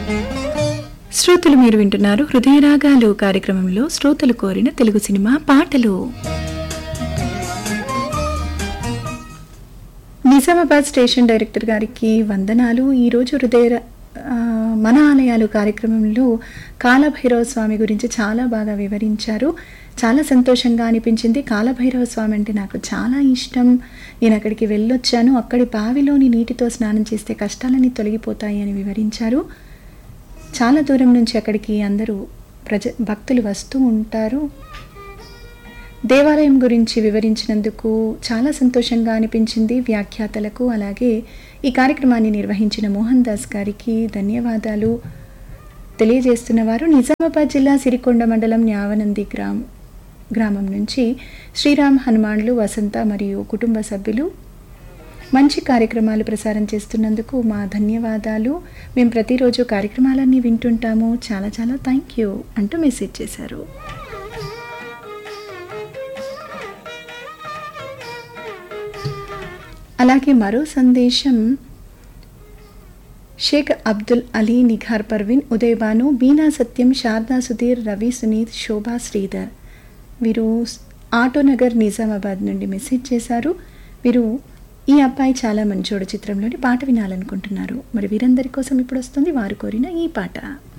శ్రోతలు మీరు వింటున్నారు హృదయరాగాలు కార్యక్రమంలో శ్రోతలు కోరిన తెలుగు సినిమా పాటలు నిజామాబాద్ స్టేషన్ డైరెక్టర్ గారికి వందనాలు ఈరోజు హృదయ ఆ, మన ఆలయాలు కార్యక్రమంలో కాలభైరవ స్వామి గురించి చాలా బాగా వివరించారు చాలా సంతోషంగా అనిపించింది కాలభైరవ స్వామి అంటే నాకు చాలా ఇష్టం నేను అక్కడికి వెళ్ళొచ్చాను అక్కడి బావిలోని నీటితో స్నానం చేస్తే కష్టాలన్నీ తొలగిపోతాయి అని వివరించారు చాలా దూరం నుంచి అక్కడికి అందరూ ప్రజ భక్తులు వస్తూ ఉంటారు దేవాలయం గురించి వివరించినందుకు చాలా సంతోషంగా అనిపించింది వ్యాఖ్యాతలకు అలాగే ఈ కార్యక్రమాన్ని నిర్వహించిన మోహన్ దాస్ గారికి ధన్యవాదాలు తెలియజేస్తున్న వారు నిజామాబాద్ జిల్లా సిరికొండ మండలం న్యావనంది గ్రామ్ గ్రామం నుంచి శ్రీరామ్ హనుమాన్లు వసంత మరియు కుటుంబ సభ్యులు మంచి కార్యక్రమాలు ప్రసారం చేస్తున్నందుకు మా ధన్యవాదాలు మేము ప్రతిరోజు కార్యక్రమాలన్నీ వింటుంటాము చాలా చాలా థ్యాంక్ యూ అంటూ మెసేజ్ చేశారు అలాగే మరో సందేశం షేక్ అబ్దుల్ అలీ నిఘార్ పర్వీన్ ఉదయ్ బాను బీనా సత్యం శారదా సుధీర్ రవి సునీత్ శోభా శ్రీధర్ వీరు ఆటోనగర్ నిజామాబాద్ నుండి మెసేజ్ చేశారు వీరు ఈ అబ్బాయి చాలా మంచోడు చిత్రంలోని పాట వినాలనుకుంటున్నారు మరి వీరందరి కోసం ఇప్పుడు వస్తుంది వారు కోరిన ఈ పాట